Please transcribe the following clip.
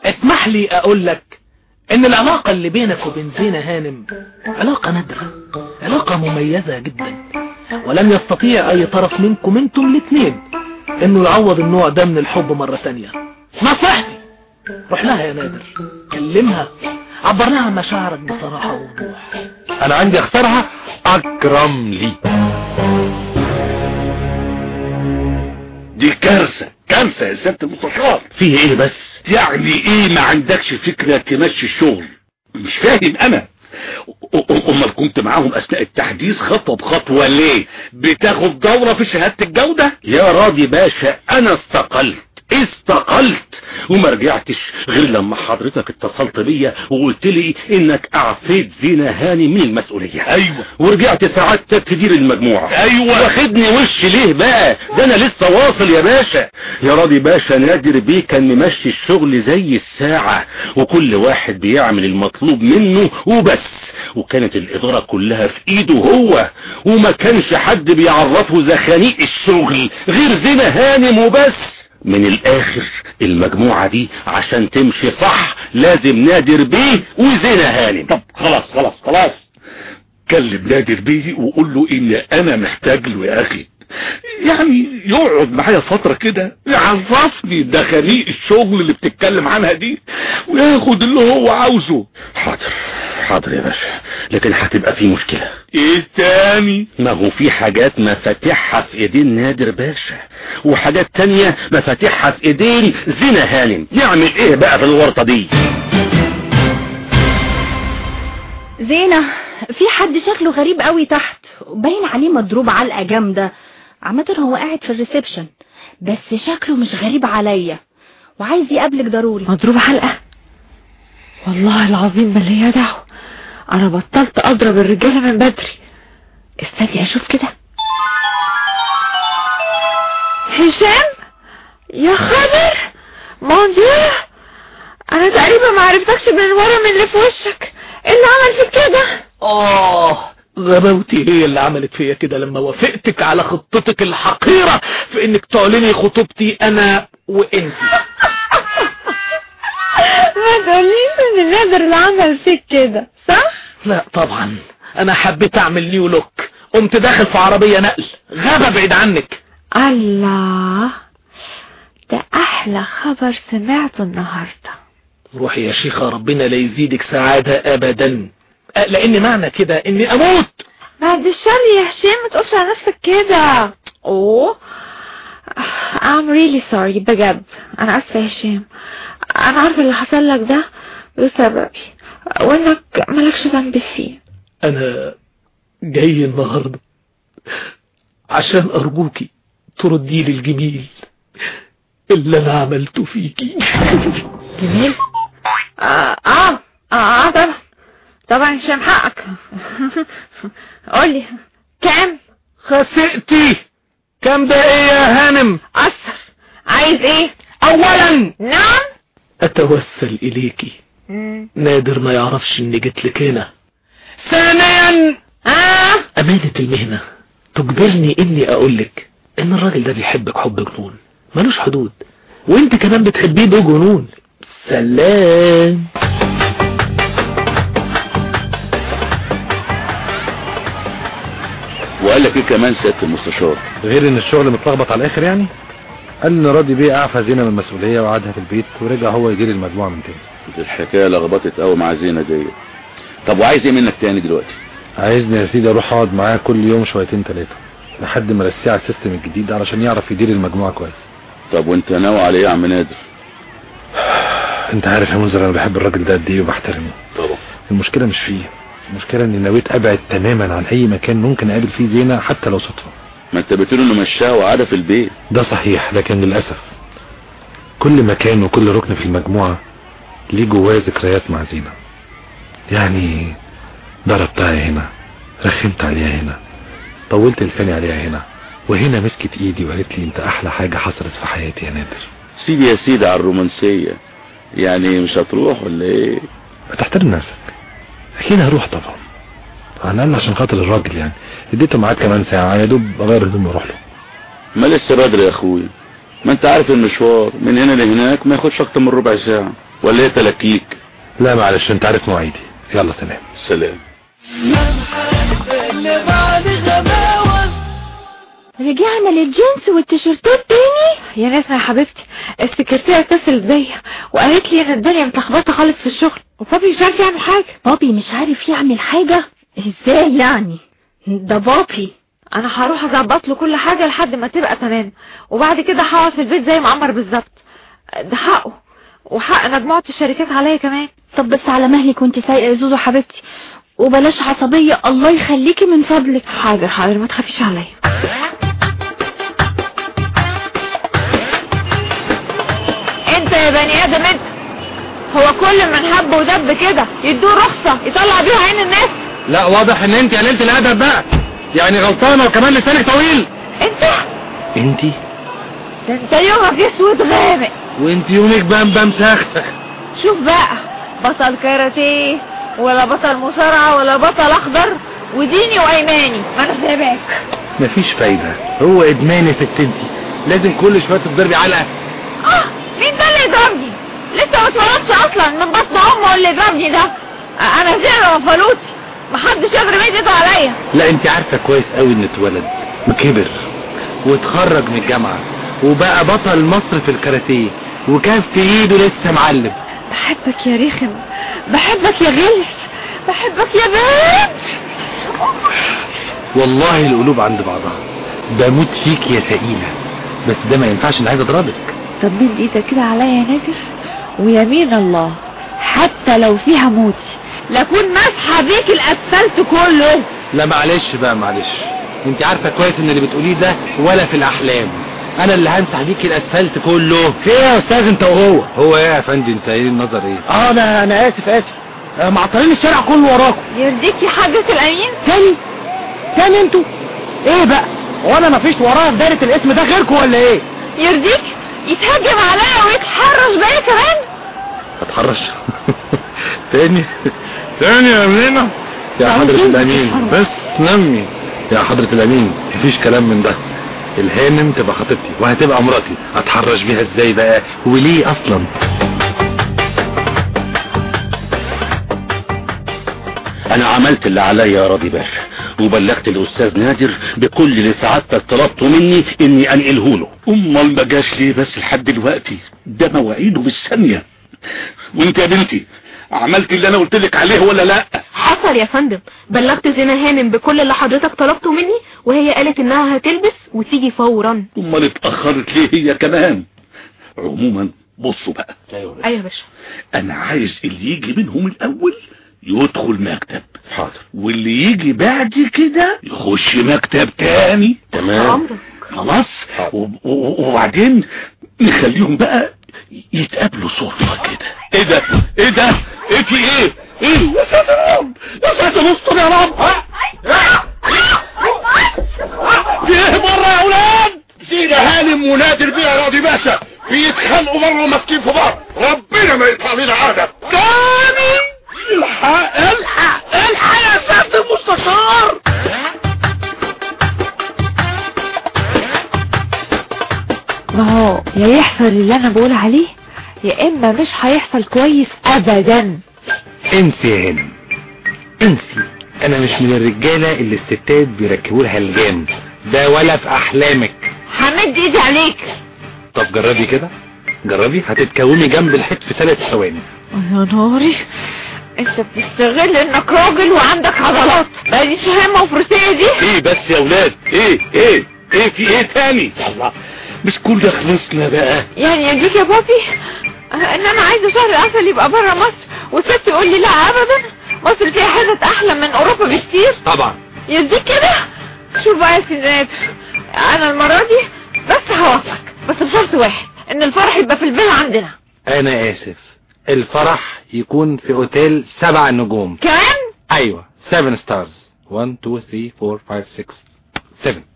اسمح لي اقول لك ان العلاقة اللي بينك وبين زينة هانم علاقة نادرة علاقة مميزة جدا ولن يستطيع اي طرف منكم انتم الاثنين انه يعوض النوع ده من الحب مرة تانية نصيحتي روح لها يا نادر كلمها عبر لها عن مشاعرك بصراحة ووضوح انا عندي اختارها اكرم لي دي كارثة كارثة يا سيادة المستشار فيه ايه بس يعني ايه ما عندكش فكرة تمشي الشغل مش فاهم انا امال كنت معاهم اثناء التحديث خطوة بخطوة ليه بتاخد دورة في شهادة الجودة يا راضي باشا انا استقلت استقلت وما رجعتش غير لما حضرتك اتصلت بيا وقلت لي انك اعفيت زينة هاني من المسؤولية ايوه ورجعت سعادتك تدير المجموعة ايوه واخدني وش ليه بقى ده انا لسه واصل يا باشا يا راضي باشا نادر بيه كان ممشي الشغل زي الساعة وكل واحد بيعمل المطلوب منه وبس وكانت الادارة كلها في ايده هو وما كانش حد بيعرفه زخانيق الشغل غير زينة هانم وبس من الاخر المجموعة دي عشان تمشي صح لازم نادر بيه وزينة هانم طب خلاص خلاص خلاص كلم نادر بيه وقول له ان انا محتاج له يا اخي يعني يقعد معايا فترة كده يعرفني دخانيق الشغل اللي بتتكلم عنها دي وياخد اللي هو عاوزه حاضر حاضر يا باشا لكن هتبقى في مشكلة ايه تاني ما هو في حاجات مفاتيحها في ايدين نادر باشا وحاجات تانية مفاتيحها في ايدين زينة هانم نعمل ايه بقى في الورطة دي زينة في حد شكله غريب قوي تحت باين عليه مضروب علقة جامدة عامة هو قاعد في الريسبشن بس شكله مش غريب عليا وعايز يقابلك ضروري مضروب علقة والله العظيم ما ليا دعوة انا بطلت اضرب الرجالة من بدري استني اشوف كده هشام يا خبر مون ديو انا تقريبا ما عرفتكش من الورم اللي في وشك ايه اللي عمل فيك كده اه غباوتي هي اللي عملت فيا كده لما وافقتك على خطتك الحقيرة في انك تعلني خطوبتي انا وانت ما تقوليش ان نادر اللي عمل فيك كده صح لا طبعا انا حبيت اعمل نيو لوك قمت داخل في عربية نقل غابة بعيد عنك الله ده احلى خبر سمعته النهارده روحي يا شيخة ربنا لا يزيدك سعادة ابدا أه، لان معنى كده اني اموت بعد الشر يا هشام ما تقولش على نفسك كده اوه I'm really sorry بجد انا اسفة يا هشام انا عارفة اللي حصل لك ده بسببي وانك مالكش ذنب فيه انا جاي النهاردة عشان ارجوكي تردي لي الجميل اللي انا عملته فيكي جميل اه اه اه, آه طبعا طبعا هشام حقك قولي كام خسئتي كم ده ايه يا هانم اثر عايز ايه اولا نعم اتوسل اليكي نادر ما يعرفش اني جيت لك هنا ثانيا اه امانة المهنة تجبرني اني اقولك ان الراجل ده بيحبك حب جنون ملوش حدود وانت كمان بتحبيه بجنون سلام وقال لك ايه كمان سيادة المستشار غير ان الشغل متلخبط على الاخر يعني قال ان راضي بيه اعفى زينة من المسؤولية وقعدها في البيت ورجع هو يدير المجموعة من تاني دي الحكاية لخبطت قوي مع زينة دي طب وعايز ايه منك تاني دلوقتي عايزني يا سيدي اروح اقعد معاه كل يوم شويتين ثلاثة لحد ما ارسيه على السيستم الجديد علشان يعرف يدير المجموعة كويس طب وانت ناوي على ايه يا عم نادر انت عارف يا منذر انا بحب الراجل ده قد ايه وبحترمه طبعا المشكلة مش فيه المشكلة اني نويت ابعد تماما عن اي مكان ممكن اقابل فيه زينة حتى لو صدفة ما انت بتقول انه مشاها وقعدها في البيت ده صحيح لكن للأسف كل مكان وكل ركن في المجموعة ليه جواه ذكريات مع زينة يعني ضربتها هنا رخمت عليها هنا طولت لساني عليها هنا وهنا مسكت ايدي وقالت لي انت احلى حاجة حصلت في حياتي يا نادر سيدي يا سيدي على الرومانسية يعني مش هتروح ولا ايه ما تحترم نفسك اكيد هروح طبعا على الاقل عشان خاطر الراجل يعني اديته ميعاد كمان ساعة يا دوب اغير هدومي واروح له ما لسه بدري يا اخويا ما انت عارف المشوار من هنا لهناك ما ياخدش اكتر من ربع ساعة ولا ايه تلاكيك لا معلش انت عارف مواعيدي يلا سلام سلام رجعنا للجينز والتيشيرتات تاني يا نسمة يا حبيبتي السكرتيرة اتصلت بيا وقالت لي ان الدنيا متلخبطة خالص في الشغل وبابي مش عارف يعمل حاجة بابي مش عارف يعمل حاجة ازاي يعني ده بابي انا هروح اظبط له كل حاجة لحد ما تبقى تمام وبعد كده هقعد في البيت زي معمر بالظبط ده حقه وحق مجموعة الشركات عليا كمان طب بس على مهلك وانت سايقة يا زوزو حبيبتي وبلاش عصبية الله يخليكي من فضلك حاضر حاضر ما تخافيش عليا انت يا بني ادم انت هو كل من هب ودب كده يدوه رخصة يطلع بيها عين الناس لا واضح ان انت قللت الادب بقى يعني غلطانة وكمان لسانك طويل انت انت ده انت يومك اسود غامق وانت يومك بام سخسخ شوف بقى بطل كاراتيه ولا بطل مصارعة ولا بطل اخضر وديني وايماني ما انا سايباك مفيش فايدة هو ادمان يا ست انت لازم كل شوية تضربي علقة اه مين ده اللي يضربني لسه ما اتولدش اصلا من بطن امه اللي يضربني ده انا زي وفلوتي محدش يقدر يمد ايده عليا لا انت عارفة كويس قوي ان اتولد وكبر واتخرج من الجامعة وبقى بطل مصر في الكاراتيه وكان في ايده لسه معلم بحبك يا رخم بحبك يا غلس بحبك يا بنت والله القلوب عند بعضها بموت فيك يا ثقيلة بس ده ما ينفعش ان عايز اضربك طب مد ايدك كده عليا يا نادر ويمين الله حتى لو فيها موتي لكون مسحة بيك الاسفلت كله لا معلش بقى معلش انت عارفة كويس ان اللي بتقوليه ده ولا في الاحلام انا اللي همسح بيك الاسفلت كله في ايه يا استاذ انت وهو هو ايه يا فندم انت ايه النظر ايه اه انا انا اسف اسف آه، معطلين الشارع كله وراكم يرضيك يا حاجة الامين تاني تاني انتوا ايه بقى وانا مفيش ورايا في دايره الاسم ده غيركم ولا ايه يرضيك يتهجم عليا ويتحرش بيا كمان هتحرش تاني تاني يا امينة يا حضرة الامين بس نمي يا حضرة الامين مفيش كلام من ده الهانم تبقى خطيبتي وهتبقى مراتي اتحرش بيها ازاي بقى وليه اصلا انا عملت اللي عليا يا راضي باشا وبلغت الاستاذ نادر بكل اللي سعادتك طلبته مني اني انقله له امال ما جاش ليه بس لحد دلوقتي ده مواعيده بالثانيه وانت يا بنتي عملت اللي انا قلت لك عليه ولا لا حصل يا فندم بلغت زينة هانم بكل اللي حضرتك طلبته مني وهي قالت انها هتلبس وتيجي فورا امال اتاخرت ليه هي كمان عموما بصوا بقى ايوه يا باشا انا عايز اللي يجي منهم الاول يدخل مكتب حاضر واللي يجي بعد كده يخش مكتب تاني تمام عمرك خلاص و- و- وبعدين نخليهم بقى يتقابلوا صدفة كده ايه ده ايه ده ايه في ايه ايه يا ساتر يا رب يا ساتر استر يا رب ها؟ في ايه بره يا اولاد سيدة هانم ونادر بيها راضي باشا بيتخانقوا بره ماسكين في بعض ربنا ما يطلع لنا عادة تاني الحق الحق الحق يا سيادة المستشار ما هو يا يحصل اللي انا بقول عليه يا اما مش هيحصل كويس ابدا انسي يا هانم انسي انا مش من الرجالة اللي الستات بيركبوا لها الجام ده ولا في احلامك همد ايدي عليك طب جربي كده جربي هتتكومي جنب الحيط في ثلاث ثواني يا ناري انت بتستغل انك راجل وعندك عضلات بقى دي شهامة وفروسية دي ايه بس يا اولاد ايه ايه ايه في ايه تاني الله مش كل خلصنا بقى يعني يرضيك يا بابي آه، ان انا عايزة شهر العسل يبقى بره مصر والست تقول لي لا ابدا مصر فيها حتت احلى من اوروبا بكتير طبعا يرضيك كده شوف بقى يا سيدات انا المرة دي بس هوافقك بس بشرط واحد ان الفرح يبقى في الفيلا عندنا انا اسف الفرح يكون في اوتيل سبع نجوم كمان ايوه 7 ستارز 1 2 3 4 5 6 7